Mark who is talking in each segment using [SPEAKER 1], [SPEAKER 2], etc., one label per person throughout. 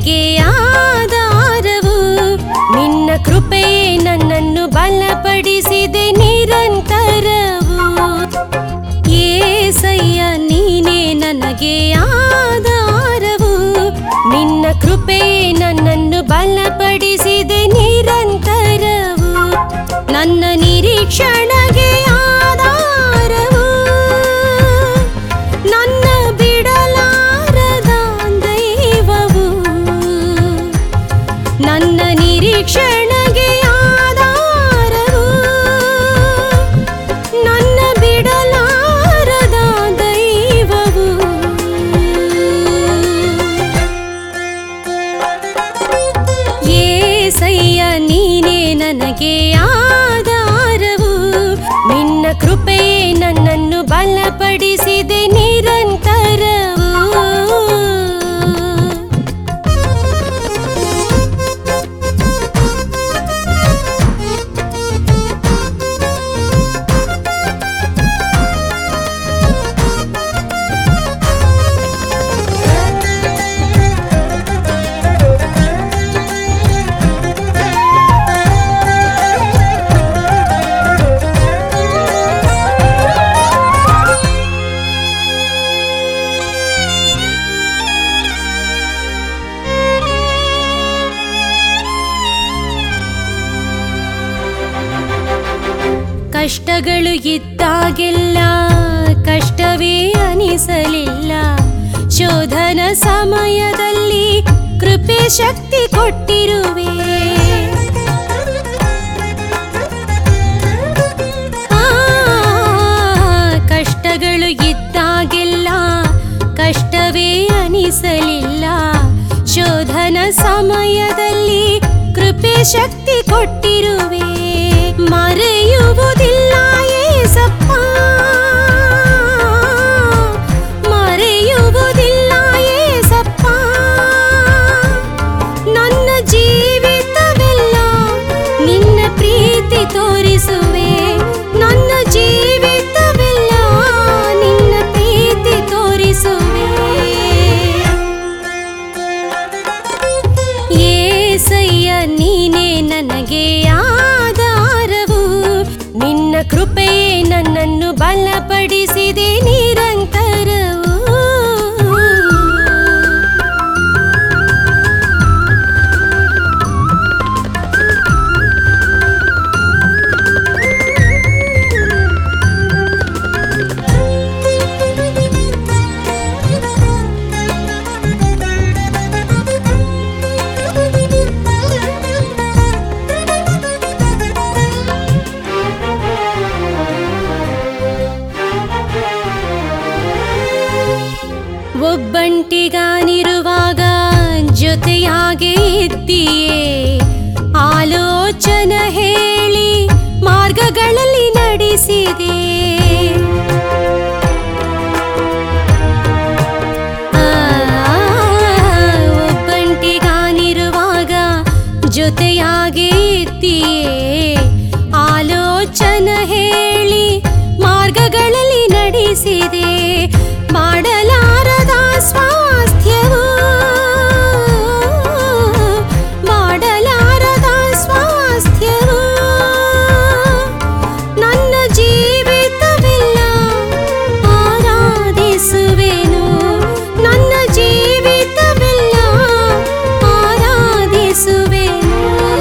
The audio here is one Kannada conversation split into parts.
[SPEAKER 1] ನನಗೆ ಆಧಾರವು ನಿನ್ನ ಕೃಪೆಯೇ ನನ್ನನ್ನು ಬಲಪಡಿಸಿದೆ ನಿರಂತರವು ಏಸಯ್ಯ ನೀನೇ ನನಗೆ ಆಧಾರವು ನಿನ್ನ ಕೃಪೆಯೇ ನನ್ನನ್ನು ಬಲಪಡಿಸಿದೆ ನಿರಂತರವು ನನ್ನ ನಿರೀಕ್ಷಣೆಗೆ ಆಧಾರವು ನನ್ನ ಬಿಡಲಾರದ ದೈವವು ನನ್ನ ನಿರೀಕ್ಷಣೆಗೆ ಆಧಾರವು ನನ್ನ ಬಿಡಲಾರದ ದೈವವು ಏಸಯ್ಯ ನೀನೇ ನನಗೆ ಆಧಾರವು ನಿನ್ನ ಕೃಪೆಯೇ ನನ್ನನ್ನು ಬಲಪಡಿಸಿದೆ ನಿರಂತರವು ಕಷ್ಟಗಳು ಇದ್ದಾಗೆಲ್ಲ ಕಷ್ಟವೇ ಅನಿಸಲಿಲ್ಲ ಶೋಧನ ಸಮಯದಲ್ಲಿ ಕೃಪೆ ಶಕ್ತಿ ಕೊಟ್ಟಿರುವೆ ಆ, ಕಷ್ಟಗಳು ಇದ್ದಾಗೆಲ್ಲ ಕಷ್ಟವೇ ಅನಿಸಲಿಲ್ಲ ಶೋಧನ ಸಮಯದಲ್ಲಿ ಕೃಪೆ ಶಕ್ತಿ ಕೊಟ್ಟಿರುವೆ ಮರೆಯುವುದಿಲ್ಲ ಏಸಪ್ಪ ಮರೆಯುವುದಿಲ್ಲ ಏಸಪ್ಪ ನನ್ನ ಜೀವಿತವೆಲ್ಲ ನಿನ್ನ ಪ್ರೀತಿ ತೋರಿಸುವೆ ನನ್ನ ಜೀವಿತವೆಲ್ಲ ನಿನ್ನ ಪ್ರೀತಿ ತೋರಿಸುವೆ ಏಸಯ್ಯ ನೀನೇ ನನಗೆ ಆಧಾರವು ನಿನ್ನ ಕೃಪೆಯೇ ನನ್ನನ್ನು ಬಲಪಡಿಸಿದೆ ನಿರಂತರವು ಒಬ್ಬಂಟಿಗಾನಿರುವಾಗ ಜೊತೆಯಾಗೆ ಇದ್ದೀಯೇ ಆಲೋಚನ ಹೇಳಿ ಮಾರ್ಗಗಳಲ್ಲಿ ನಡೆಸಿದೆ ಆ, ಒಬ್ಬಂಟಿಗಾನಿರುವಾಗ ಜೊತೆಯಾಗೆ ಇದ್ದೀಯೇ ಆಲೋಚನ ಹೇಳಿ ಮಾರ್ಗಗಳಲ್ಲಿ ನಡೆಸಿದೆ ಮಾಡಲಾರದ ಸ್ವಾಸ್ಥ್ಯವು ಮಾಡಲಾರದ ಸ್ವಾಸ್ಥ್ಯವು ನನ್ನ ಜೀವಿತವೆಲ್ಲ ಆರಾಧಿಸುವೆನು ನನ್ನ ಜೀವಿತವೆಲ್ಲ ಆರಾಧಿಸುವೆನು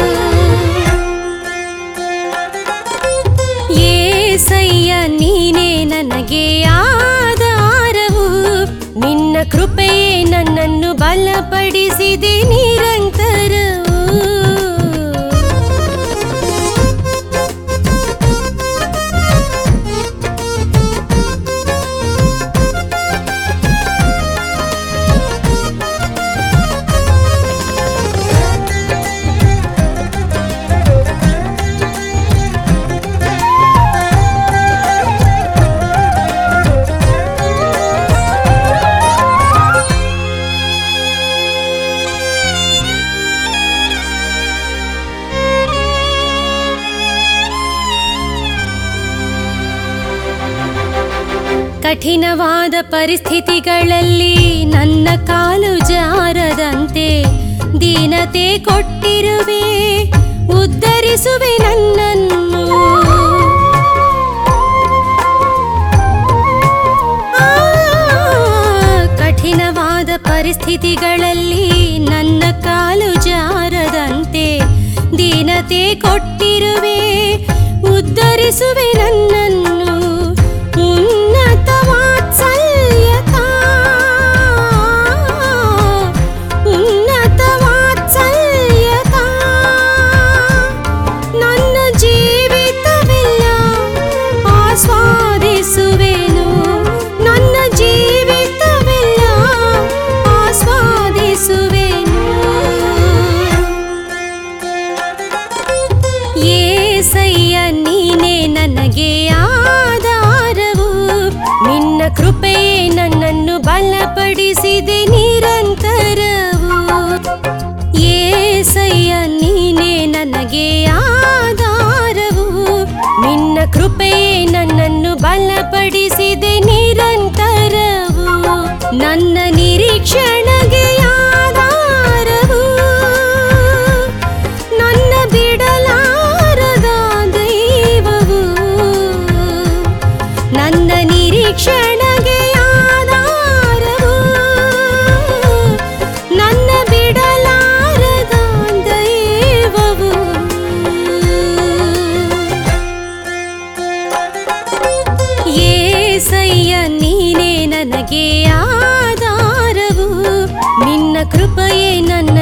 [SPEAKER 1] ಏಸಯ್ಯ ನೀನೇ ನನಗೆ ಆಧಾರವು ನಿನ್ನ ಕೃಪೆಯೇ ನನ್ನನ್ನು ಬಲಪಡಿಸಿದೆ ನಿರಂತರವು ಕಠಿಣವಾದ ಪರಿಸ್ಥಿತಿಗಳಲ್ಲಿ ನನ್ನ ಕಾಲು ಜಾರದಂತೆ ದೀನತೆ ಕೊಟ್ಟಿರುವೆ ಉದ್ಧರಿಸುವೆ ನನ್ನನ್ನು ಆ, ಕಠಿಣವಾದ ಪರಿಸ್ಥಿತಿಗಳಲ್ಲಿ ನನ್ನ ಕಾಲು ಜಾರದಂತೆ ದೀನತೆ ಕೊಟ್ಟಿರುವೆ ಉದ್ಧರಿಸುವೆ ನನ್ನನ್ನು ಉನ್ನತ ವಾತ್ಸಲ್ಯತಾ ಉನ್ನತ ವಾತ್ಸಲ್ಯತಾ ನನ್ನ ಜೀವಿತವೆಲ್ಲ ಆಸ್ವಾದಿಸುವೆನು ನನ್ನ ಜೀವಿತವೆಲ್ಲ ಆಸ್ವಾದಿಸುವೆನು ಏಸಯ್ಯ ನೀನೇ ನನಗೆ ಆಧಾರವು ನಿನ್ನ ಕೃಪೆಯೇ ನನ್ನನ್ನು ಬಲಪಡಿಸಿದೆ ನಿರಂತರವು ಏಸಯ್ಯ ನೀನೇ ನನಗೆ ಆಧಾರವು ನಿನ್ನ ಕೃಪೆಯೇ ನನ್ನನ್ನು ಬಲಪಡಿಸಿದೆ ನಿರಂತರವು ನನ್ನ ನಿರೀಕ್ಷಣೆಗೆ ಆಧಾರವು ನನ್ನ ಬಿಡಲಾರದ ದೈವವು ನನ್ನ ನಿರೀಕ್ಷಣೆಗೆ ಆಧಾರವು ನನ್ನ ಬಿಡಲಾರದ ದೈವವು ಏಸಯ್ಯ ನೀನೇ ನನಗೆ ಆಧಾರವು ನಿನ್ನ ಕೃಪೆಯೇ ನನ್ನ